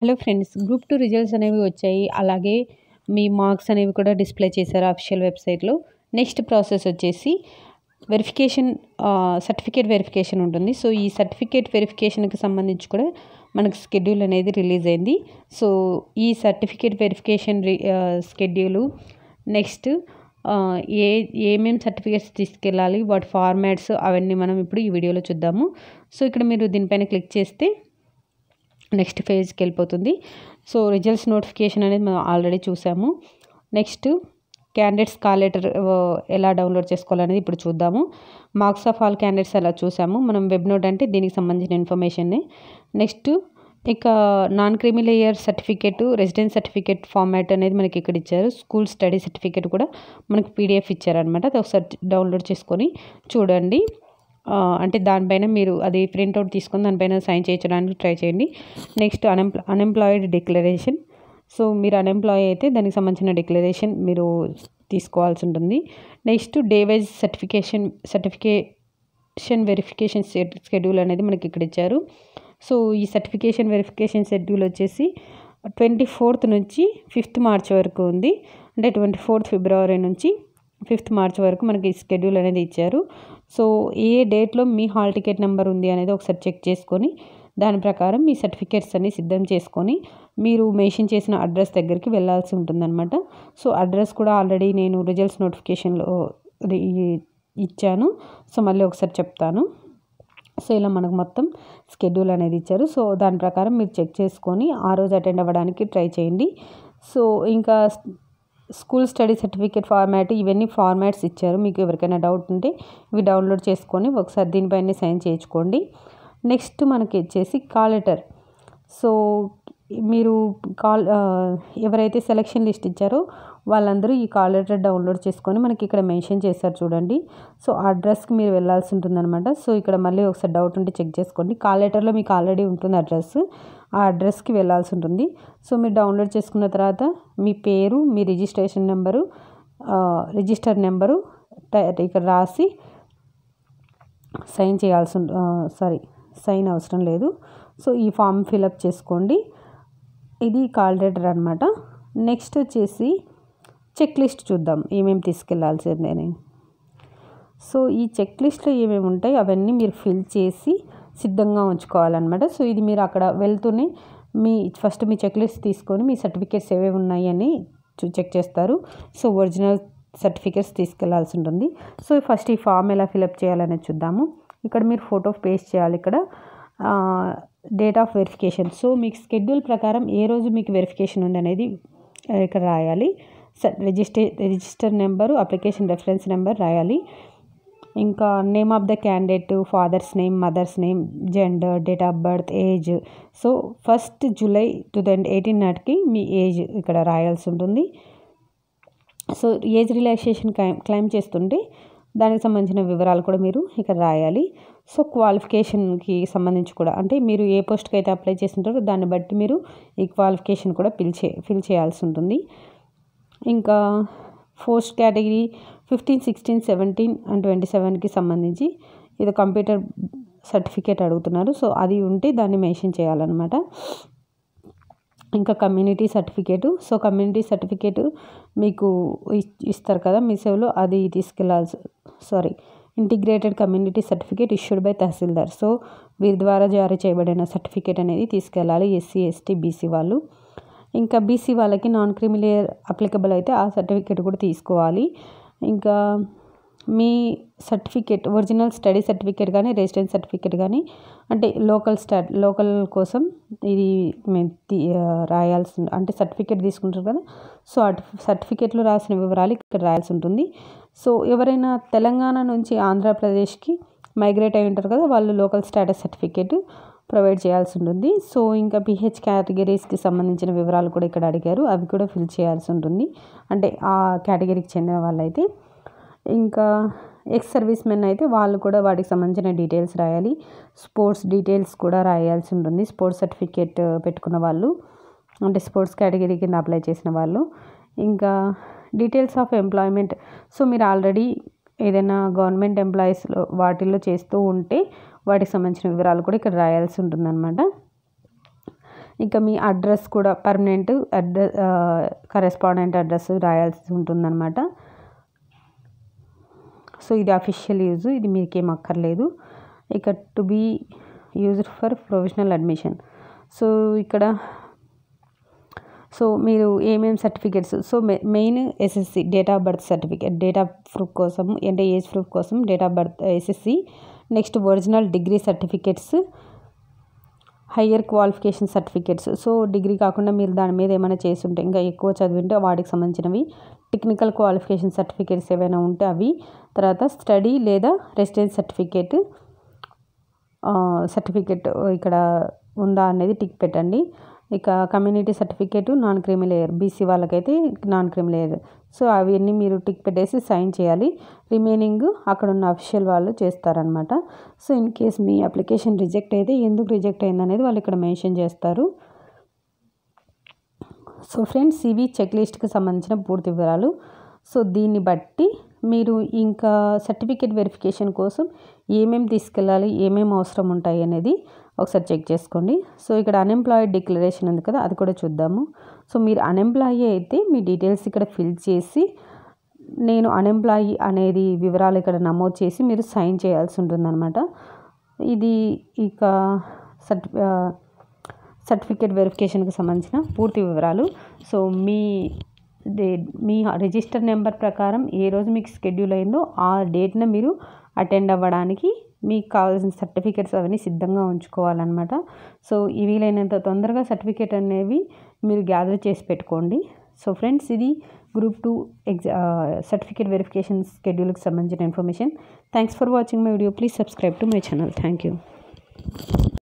hello friends group two results అనేవి వచ్చాయి అలాగే మీ మార్క్స్ అనేవి కూడా డిస్ప్లే చేశారు అఫీషియల్ వెబ్సైట్లో నెక్స్ట్ ప్రాసెస్ వచ్చేసి వెరిఫికేషన్ సర్టిఫికేట్ వెరిఫికేషన్ ఉంటుంది సో ఈ సర్టిఫికేట్ వెరిఫికేషన్కి సంబంధించి కూడా మనకు స్కెడ్యూల్ అనేది రిలీజ్ అయింది సో ఈ సర్టిఫికేట్ వెరిఫికేషన్ స్కెడ్యూలు నెక్స్ట్ ఏ ఏమేమి సర్టిఫికేట్స్ తీసుకెళ్ళాలి వాటి ఫార్మాట్స్ అవన్నీ మనం ఇప్పుడు ఈ వీడియోలో చూద్దాము సో ఇక్కడ మీరు దీనిపైన క్లిక్ చేస్తే నెక్స్ట్ ఫేజ్కి వెళ్ళిపోతుంది సో రిజల్ట్స్ నోటిఫికేషన్ అనేది మనం ఆల్రెడీ చూసాము నెక్స్ట్ క్యాండిడేట్స్ కాల్ లెటర్ ఎలా డౌన్లోడ్ చేసుకోవాలనేది ఇప్పుడు చూద్దాము మార్క్స్ ఆఫ్ ఆల్ క్యాండిడేట్స్ అలా చూసాము మనం వెబ్ నోట్ అంటే దీనికి సంబంధించిన ఇన్ఫర్మేషన్ని నెక్స్ట్ ఇక non creamy layer certificate residence certificate format అనేది మనకి ఇక్కడ ఇచ్చారు స్కూల్ స్టడీ సర్టిఫికేట్ కూడా మనకి పీడిఎఫ్ ఇచ్చారనమాట అది ఒకసారి డౌన్లోడ్ చేసుకొని చూడండి అంటే దానిపైన మీరు అది ప్రింట్అవుట్ తీసుకొని దానిపైన సైన్ చేయించడానికి ట్రై చేయండి నెక్స్ట్ అన్ఎంప్లా అన్ఎంప్లాయిడ్ డిక్లరేషన్ సో మీరు అన్ఎంప్లాయ్ అయితే దానికి సంబంధించిన డిక్లరేషన్ మీరు తీసుకోవాల్సి ఉంటుంది next day wise certification certification verification schedule అనేది మనకి ఇక్కడ ఇచ్చారు సో ఈ సర్టిఫికేషన్ వెరిఫికేషన్ షెడ్యూల్ వచ్చేసి ట్వంటీ ఫోర్త్ నుంచి ఫిఫ్త్ మార్చ్ వరకు ఉంది అంటే ట్వంటీ ఫోర్త్ ఫిబ్రవరి నుంచి ఫిఫ్త్ మార్చ్ వరకు మనకి ఈ షెడ్యూల్ అనేది ఇచ్చారు సో ఏ డేట్లో మీ హాల్ టికెట్ నెంబర్ ఉంది అనేది ఒకసారి చెక్ చేసుకొని దాని ప్రకారం మీ సర్టిఫికేట్స్ అన్ని సిద్ధం చేసుకొని మీరు మెన్షన్ చేసిన అడ్రస్ దగ్గరికి వెళ్ళాల్సి ఉంటుందన్నమాట సో అడ్రస్ కూడా ఆల్రెడీ నేను రిజల్ట్స్ నోటిఫికేషన్లో ఇచ్చాను సో మళ్ళీ ఒకసారి చెప్తాను సో ఇలా మనకు మొత్తం షెడ్యూల్ అనేది ఇచ్చారు సో దాని ప్రకారం మీరు చెక్ చేసుకొని ఆ రోజు అటెండ్ అవ్వడానికి ట్రై చేయండి సో ఇంకా స్కూల్ స్టడీ సర్టిఫికేట్ ఫార్మాట్ ఇవన్నీ ఫార్మాట్స్ ఇచ్చారు మీకు ఎవరికైనా డౌట్ ఉంటే ఇవి డౌన్లోడ్ చేసుకొని ఒకసారి దీనిపైన సైన్ చేయించుకోండి నెక్స్ట్ మనకి వచ్చేసి కాల్ లెటర్ సో మీరు కాల్ ఎవరైతే సెలక్షన్ లిస్ట్ ఇచ్చారో వాళ్ళందరూ ఈ కాల్ లెటర్ డౌన్లోడ్ చేసుకొని మనకి ఇక్కడ మెన్షన్ చేశారు చూడండి సో ఆ అడ్రస్కి మీరు వెళ్ళాల్సి ఉంటుందన్నమాట సో ఇక్కడ మళ్ళీ ఒకసారి డౌట్ ఉంటే చెక్ చేసుకోండి కాల్ లెటర్లో మీకు ఆల్రెడీ ఉంటుంది అడ్రస్ ఆ అడ్రస్కి వెళ్ళాల్సి ఉంటుంది సో మీరు డౌన్లోడ్ చేసుకున్న తర్వాత మీ పేరు మీ రిజిస్ట్రేషన్ నెంబరు రిజిస్టర్ నెంబరు ఇక్కడ రాసి సైన్ చేయాల్సి సారీ సైన్ అవసరం లేదు సో ఈ ఫామ్ ఫిలప్ చేసుకోండి ఇది కాల్ లెటర్ అనమాట నెక్స్ట్ వచ్చేసి చెక్ లిస్ట్ చూద్దాం ఏమేమి తీసుకెళ్లాల్సిందని సో ఈ చెక్ లిస్ట్లో ఏమేమి ఉంటాయి అవన్నీ మీరు ఫిల్ చేసి సిద్ధంగా ఉంచుకోవాలన్నమాట సో ఇది మీరు అక్కడ వెళ్తూనే మీ ఫస్ట్ మీ చెక్ లిస్ట్ తీసుకొని మీ సర్టిఫికేట్స్ ఏవేవి ఉన్నాయి అని చెక్ చేస్తారు సో ఒరిజినల్ సర్టిఫికేట్స్ తీసుకెళ్లాల్సి ఉంటుంది సో ఫస్ట్ ఈ ఫామ్ ఎలా ఫిలప్ చేయాలనేది చూద్దాము ఇక్కడ మీరు ఫోటో పేస్ట్ చేయాలి ఇక్కడ డేట్ ఆఫ్ వెరిఫికేషన్ సో మీకు షెడ్యూల్ ప్రకారం ఏ రోజు మీకు వెరిఫికేషన్ ఉంది అనేది ఇక్కడ రాయాలి register register number application reference number రాయాలి ఇంకా name of the candidate father's name mother's name gender date of birth age so first July two thousand eighteen నాటికి మీ ఏజ్ ఇక్కడ రాయాల్సి ఉంటుంది so age relaxation claim claim చేస్తుంటే దానికి సంబంధించిన వివరాలు కూడా మీరు ఇక్కడ రాయాలి సో క్వాలిఫికేషన్కి సంబంధించి కూడా అంటే మీరు ఏ పోస్ట్కి అయితే అప్లై చేసింటారో దాన్ని బట్టి మీరు ఈ క్వాలిఫికేషన్ కూడా ఫిల్ చే ఫిల్ చేయాల్సి ఉంటుంది ఇంకా post category fifteen sixteen seventeen and twenty సెవెన్కి సంబంధించి ఇది కంప్యూటర్ సర్టిఫికేట్ అడుగుతున్నారు సో అది ఉంటే దాన్ని మెన్షన్ చేయాలన్నమాట ఇంకా community certificate so community certificate మీకు ఇస్తారు కదా మీ సేవలో అది తీసుకెళ్ళాల్సి sorry integrated community certificate issued by tahsildar so వీరి ద్వారా జారీ చేయబడిన సర్టిఫికేట్ అనేది తీసుకెళ్ళాలి ఎస్సీ ఎస్టీ బీసీ వాళ్ళు ఇంకా బీసీ వాళ్ళకి నాన్ క్రిమిలేయర్ అప్లికబుల్ అయితే ఆ సర్టిఫికేట్ కూడా తీసుకోవాలి ఇంకా మీ సర్టిఫికేట్ ఒరిజినల్ స్టడీ సర్టిఫికేట్ కానీ రెసిడెన్స్ సర్టిఫికేట్ కానీ అంటే లోకల్ స్టా లోకల్ కోసం ఇది మేము రాయాల్సి అంటే సర్టిఫికేట్ తీసుకుంటారు కదా సో సర్టిఫికేట్లో రాసిన వివరాలు ఇక్కడ రాయాల్సి ఉంటుంది సో ఎవరైనా తెలంగాణ నుంచి ఆంధ్రప్రదేశ్కి మైగ్రేట్ అయి ఉంటారు కదా వాళ్ళు లోకల్ స్టేటస్ సర్టిఫికేట్ ప్రొవైడ్ చేయాల్సి ఉంటుంది సో ఇంకా పిహెచ్ కేటగిరీస్కి సంబంధించిన వివరాలు కూడా ఇక్కడ అడిగారు అవి కూడా ఫిల్ చేయాల్సి ఉంటుంది అంటే ఆ కేటగిరీకి చెందిన వాళ్ళైతే ఇంకా ఎక్స్ సర్వీస్ మెన్ అయితే వాళ్ళు కూడా వాటికి సంబంధించిన డీటెయిల్స్ రాయాలి స్పోర్ట్స్ డీటెయిల్స్ కూడా రాయాల్సి ఉంటుంది స్పోర్ట్స్ సర్టిఫికేట్ పెట్టుకున్న వాళ్ళు అంటే స్పోర్ట్స్ కేటగిరీ కింద అప్లై చేసిన వాళ్ళు ఇంకా డీటెయిల్స్ ఆఫ్ ఎంప్లాయ్మెంట్ సో మీరు ఆల్రెడీ ఏదైనా గవర్నమెంట్ ఎంప్లాయీస్లో వాటిల్లో చేస్తూ ఉంటే వాటికి సంబంధించిన వివరాలు కూడా ఇక్కడ రాయాల్సి ఉంటుందన్నమాట ఇంకా మీ అడ్రస్ కూడా పర్మనెంట్ అడ్రస్ కరెస్పాండెంట్ అడ్రస్ రాయాల్సి ఉంటుందన్నమాట సో ఇది అఫీషియల్ యూజ్ ఇది మీకేం అక్కర్లేదు ఇక to be used for professional admission so ఇక్కడ సో మీరు ఏమేమి certificates so main SSC date of birth certificate date of proof కోసం అంటే ఏజ్ ప్రూఫ్ కోసం date of birth SSC next original degree certificates higher qualification certificates so degree కాకుండా మీరు దాని మీద ఏమైనా చేసి ఉంటే ఇంకా ఎక్కువ చదివింటే వాటికి సంబంధించినవి టెక్నికల్ క్వాలిఫికేషన్ సర్టిఫికేట్స్ ఏవైనా ఉంటే అవి తర్వాత స్టడీ లేదా రెసిడెన్స్ సర్టిఫికేట్ సర్టిఫికేట్ ఇక్కడ ఉందా అనేది టిక్ పెట్టండి ఇక community certificate non creamy layer BC వాళ్ళకైతే నాన్ క్రిమి లేయర్ సో అవన్నీ మీరు టిక్ పెట్టేసి సైన్ చేయాలి రిమైనింగ్ అక్కడ ఉన్న అఫీషియల్ వాళ్ళు చేస్తారనమాట సో ఇన్ కేస్ మీ అప్లికేషన్ రిజెక్ట్ అయితే ఎందుకు రిజెక్ట్ అయింది అనేది వాళ్ళు ఇక్కడ మెన్షన్ చేస్తారు సో ఫ్రెండ్స్ ఇవి చెక్ లిస్ట్కి సంబంధించిన పూర్తి వివరాలు సో దీన్ని బట్టి మీరు ఇంకా సర్టిఫికేట్ వెరిఫికేషన్ కోసం ఏమేమి తీసుకెళ్ళాలి ఏమేమి అవసరం ఉంటాయి అనేది ఒకసారి చెక్ చేసుకోండి సో ఇక్కడ అన్ఎంప్లాయిడ్ డిక్లరేషన్ ఉంది కదా అది కూడా చూద్దాము సో మీరు అన్ఎంప్లాయీ అయితే మీ డీటెయిల్స్ ఇక్కడ ఫిల్ చేసి నేను అన్ఎంప్లాయీ అనేది వివరాలు ఇక్కడ నమోదు చేసి మీరు సైన్ చేయాల్సి ఉంటుందన్నమాట ఇది ఇక సర్టి సర్టిఫికేట్ వెరిఫికేషన్కి సంబంధించిన పూర్తి వివరాలు సో మీ డే మీ రిజిస్టర్ నెంబర్ ప్రకారం ఏ రోజు మీకు షెడ్యూల్ అయిందో ఆ డేట్న మీరు అటెండ్ అవ్వడానికి మీకు కావాల్సిన సర్టిఫికేట్స్ అవన్నీ సిద్ధంగా ఉంచుకోవాలన్నమాట సో ఈ వీలైనంత తొందరగా సర్టిఫికేట్ అనేవి మీరు గ్యాదర్ చేసి పెట్టుకోండి సో ఫ్రెండ్స్ ఇది group two exam certificate verification షెడ్యూల్కి సంబంధించిన information thanks for watching my video please subscribe to my channel thank you